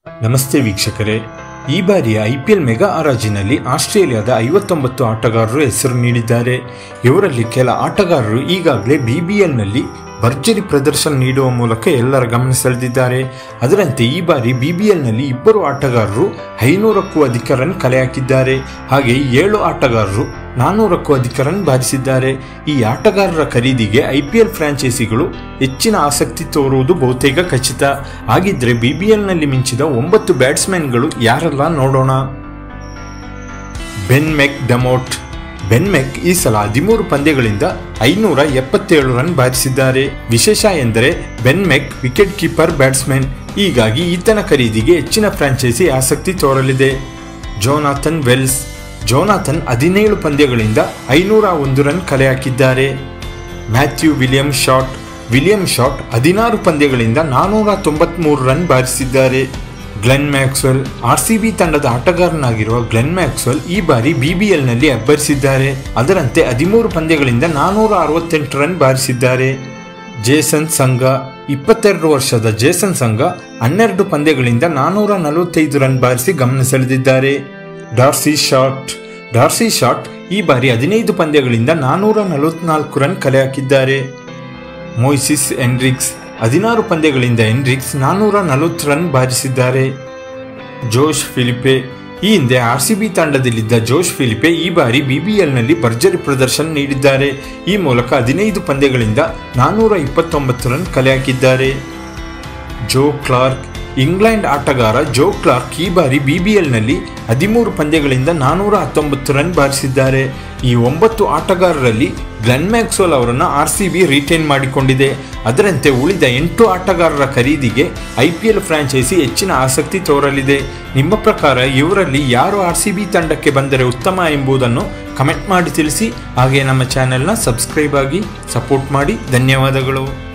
ನಮಸ್ತೆ ವೀಕ್ಷಕರೇ ಈ ಬಾರಿಯ ಐಪಿಎಲ್ ಮೆಗಾ ಹರಾಜಿನಲ್ಲಿ ಆಸ್ಟ್ರೇಲಿಯಾದ ಐವತ್ತೊಂಬತ್ತು ಆಟಗಾರರು ಹೆಸರು ನೀಡಿದ್ದಾರೆ ಇವರಲ್ಲಿ ಕೆಲ ಆಟಗಾರರು ಈಗಾಗಲೇ ಬಿಬಿಎಲ್ನಲ್ಲಿ ಭರ್ಜರಿ ಪ್ರದರ್ಶನ ನೀಡುವ ಮೂಲಕ ಎಲ್ಲರ ಗಮನ ಸೆಳೆದಿದ್ದಾರೆ ಅದರಂತೆ ಈ ಬಾರಿ ಬಿಬಿಎಲ್ನಲ್ಲಿ ಇಬ್ಬರು ಆಟಗಾರರು ಐನೂರಕ್ಕೂ ಅಧಿಕ ರನ್ ಕಲೆ ಹಾಕಿದ್ದಾರೆ ಹಾಗೆ ಏಳು ಆಟಗಾರರು ನಾನ್ನೂರಕ್ಕೂ ಅಧಿಕ ರನ್ ಬಾರಿಸಿದ್ದಾರೆ ಈ ಆಟಗಾರರ ಖರೀದಿಗೆ ಐಪಿಎಲ್ ಫ್ರಾಂಚೈಸಿಗಳು ಹೆಚ್ಚಿನ ಆಸಕ್ತಿ ತೋರುವುದು ಬಹುತೇಕ ಖಚಿತ ಹಾಗಿದ್ರೆ ಬಿಬಿಎಲ್ನಲ್ಲಿ ಮಿಂಚಿದ ಒಂಬತ್ತು ಬ್ಯಾಟ್ಸ್ಮನ್ಗಳು ಯಾರೆಲ್ಲ ನೋಡೋಣ ಬೆನ್ ಮೆಕ್ ಡಮೋಟ್ ಬೆನ್ ಮೆಕ್ ಈ ಸಲ ಹದಿಮೂರು ಪಂದ್ಯಗಳಿಂದ ಐನೂರ ಎಪ್ಪತ್ತೇಳು ರನ್ ಬಾರಿಸಿದ್ದಾರೆ ವಿಶೇಷ ಎಂದರೆ Ben Mc wicket keeper batsman ಹೀಗಾಗಿ ಈತನ ಖರೀದಿಗೆ ಹೆಚ್ಚಿನ ಫ್ರಾಂಚೈಸಿ ಆಸಕ್ತಿ ತೋರಲಿದೆ ಜೋನಾಥನ್ ವೆಲ್ಸ್ ಜೋನಾಥನ್ ಹದಿನೇಳು ಪಂದ್ಯಗಳಿಂದ ಐನೂರ ಒಂದು ರನ್ ಕಲೆ ಹಾಕಿದ್ದಾರೆ Matthew William Short William Short ಹದಿನಾರು ಪಂದ್ಯಗಳಿಂದ ನಾನೂರ ತೊಂಬತ್ಮೂರು ರನ್ ಬಾರಿಸಿದ್ದಾರೆ ಗ್ಲೆನ್ ಮ್ಯಾಕ್ಸ್ವೆಲ್ ಆರ್ಸಿಬಿ ತಂಡದ ಆಟಗಾರನಾಗಿರುವ ಗ್ಲೆನ್ ಮ್ಯಾಕ್ಸ್ವೆಲ್ ಈ ಬಾರಿ ಬಿಬಿಎಲ್ನಲ್ಲಿ ಅಬ್ಬರಿಸಿದ್ದಾರೆ ಅದರಂತೆ ಹದಿಮೂರು ಪಂದ್ಯಗಳಿಂದ ನಾನೂರ ಅರವತ್ತೆಂಟು ರನ್ ಬಾರಿಸಿದ್ದಾರೆ ಜೇಸನ್ ಸಂಘ ಇಪ್ಪತ್ತೆರಡು ವರ್ಷದ ಜೇಸನ್ ಸಂಘ ಹನ್ನೆರಡು ಪಂದ್ಯಗಳಿಂದ ನಾನೂರ ನಲವತ್ತೈದು ರನ್ ಬಾರಿಸಿ ಗಮನ ಸೆಳೆದಿದ್ದಾರೆ ಡಾರ್ಸಿ ಶಾಟ್ ಡಾರ್ಸಿ ಶಾಟ್ ಈ ಬಾರಿ ಹದಿನೈದು ಪಂದ್ಯಗಳಿಂದ ನಾನೂರ ನಲವತ್ನಾಲ್ಕು ರನ್ ಕಲೆ ಹಾಕಿದ್ದಾರೆ ಮೊಯ್ಸಿಸ್ ಎನ್ರಿಕ್ಸ್ ಹದಿನಾರು ಪಂದ್ಯಗಳಿಂದ ಎನ್ರಿಕ್ಸ್ ನಾನೂರ ನಲವತ್ತು ರನ್ ಬಾರಿಸಿದ್ದಾರೆ ಜೋಶ್ ಫಿಲಿಪೆ ಈ ಹಿಂದೆ ಆರ್ ಸಿ ಬಿ ತಂಡದಲ್ಲಿದ್ದ ಜೋಶ್ ಫಿಲಿಪೆ ಈ ಬಾರಿ ಬಿಬಿಎಲ್ನಲ್ಲಿ ಭರ್ಜರಿ ಪ್ರದರ್ಶನ ನೀಡಿದ್ದಾರೆ ಈ ಮೂಲಕ ಹದಿನೈದು ಪಂದ್ಯಗಳಿಂದ ನಾನೂರ ಇಪ್ಪತ್ತೊಂಬತ್ತು ರನ್ ಕಲೆ ಹಾಕಿದ್ದಾರೆ ಜೋ ಕ್ಲಾರ್ಕ್ ಇಂಗ್ಲೆಂಡ್ ಆಟಗಾರ ಜೋ ಕ್ಲಾರ್ಕ್ ಈ ಬಾರಿ ಬಿಬಿಎಲ್ನಲ್ಲಿ ಹದಿಮೂರು ಪಂದ್ಯಗಳಿಂದ ನಾನೂರ ಹತ್ತೊಂಬತ್ತು ರನ್ ಬಾರಿಸಿದ್ದಾರೆ ಈ ಒಂಬತ್ತು ಆಟಗಾರರಲ್ಲಿ ಗ್ಲೆನ್ ಮ್ಯಾಕ್ಸ್ವೆಲ್ ಅವರನ್ನು ಆರ್ ಸಿ ಬಿ ರಿಟೈನ್ ಮಾಡಿಕೊಂಡಿದೆ ಅದರಂತೆ ಉಳಿದ ಎಂಟು ಆಟಗಾರರ ಖರೀದಿಗೆ ಐ ಪಿ ಎಲ್ ಫ್ರಾಂಚೈಸಿ ಹೆಚ್ಚಿನ ಆಸಕ್ತಿ ತೋರಲಿದೆ ನಿಮ್ಮ ಪ್ರಕಾರ ಇವರಲ್ಲಿ ಯಾರು ಆರ್ ಸಿ ಬಿ ತಂಡಕ್ಕೆ ಬಂದರೆ ಉತ್ತಮ ಎಂಬುದನ್ನು ಕಮೆಂಟ್ ಮಾಡಿ ತಿಳಿಸಿ ಹಾಗೆ ನಮ್ಮ ಚಾನೆಲ್ನ ಸಬ್ಸ್ಕ್ರೈಬ್ ಆಗಿ ಸಪೋರ್ಟ್ ಮಾಡಿ ಧನ್ಯವಾದಗಳು